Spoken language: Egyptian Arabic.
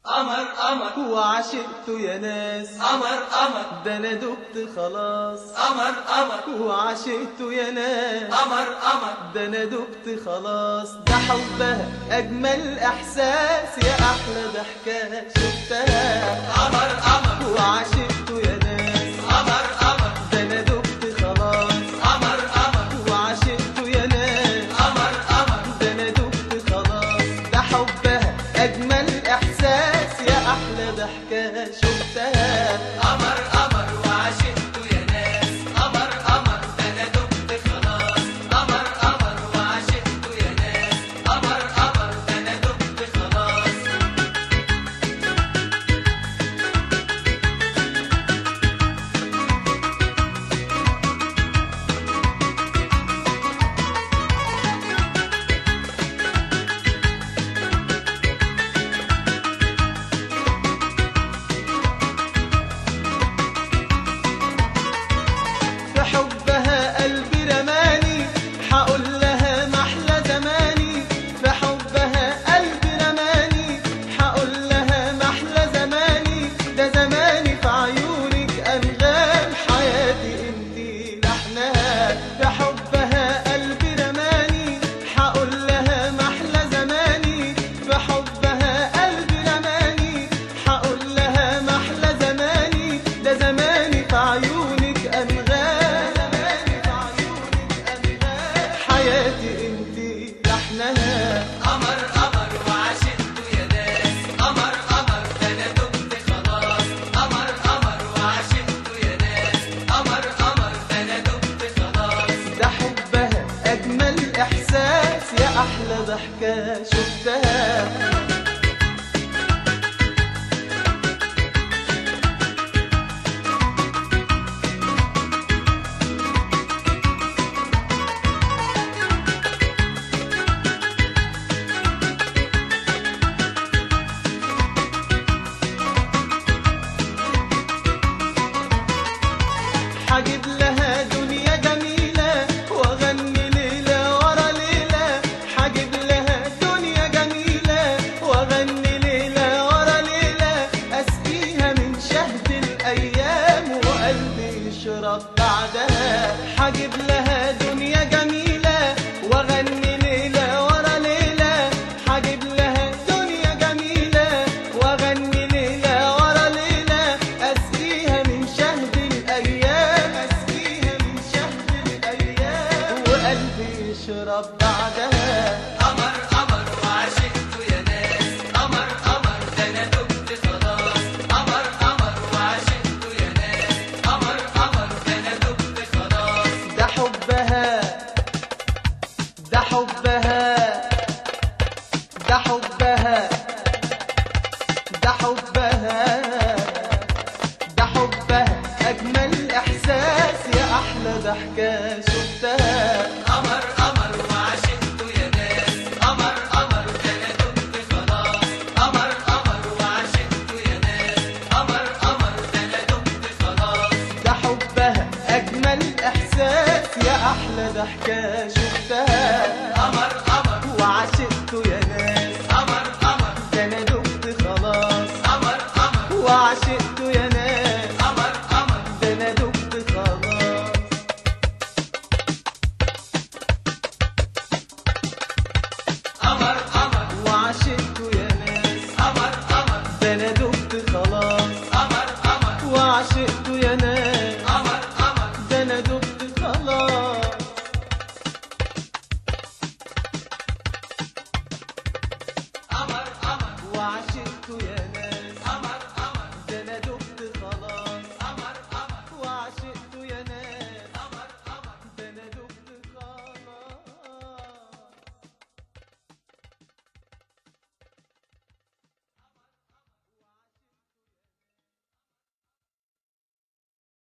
قمر قمر وعشقت يا ناس قمر قمر ده انا دبت خلاص قمر قمر وعشقت يا ناس قمر قمر ده انا دبت خلاص ده حبها اجمل احساس يا احلى ضحكه شفتها قمر قمر وعشقت يا ناس قمر قمر ده انا دبت خلاص قمر قمر وعشقت يا ناس قمر قمر ده انا دبت خلاص ده حبها اجمل احساس يا احلى ضحكه شفتها قمر قمر وعشقت يا ناس قمر قمر انا دبت خلاص قمر قمر وعشقت يا ناس قمر قمر انا دبت خلاص في حبها قلبي رماني حقول لها محلى زماني في حبها قلبي رماني حقول لها محلى زماني ده زماني في عيونك انغام حياتي انتي لحنها في حبها قلبي رماني حقول لها محلى زماني في حبها قلبي رماني حقول لها محلى زماني ده زماني في عيونك انغام زماني في عيونك انغام حياتي انتي لحنها قمر قمر وعشقت يا ناس قمر قمر انا دبت خلاص قمر قمر وعشقت يا ناس قمر قمر انا دبت خلاص ده حبها اجمل احساس يا احلى ضحكه شفتها حجب لها دنيا جميلة واغني ليلة ورا ليلة حجب لها دنيا جميلة واغني ليلة ورا ليلة اسقيها من شهد الايام وقلبي يشرب بعدها حجب لها دنيا جميلة واغني ليلة ورا ليلة حجب لها دنيا جميلة واغني ليلة ورا ليلة اسقيها من شهد الايام اسقيها من شهد الايام وقلبي يشرب بعدها قمر قمر وعشقت يا ناس قمر قمر انا دبت خلاص قمر قمر وعشقت يا ناس قمر قمر انا دبت خلاص ده حبها ده حبها ده حبها ده حبها ده حبها أجمل إحساس يا أحلى ضحكة شفتها قمر قمر وعشقت يا ناس قمر قمر انا دبت خلاص قمر قمر وعشقت يا ناس قمر قمر انا دبت خلاص ده حبها أجمل إحساس يا أحلى ضحكة شفتها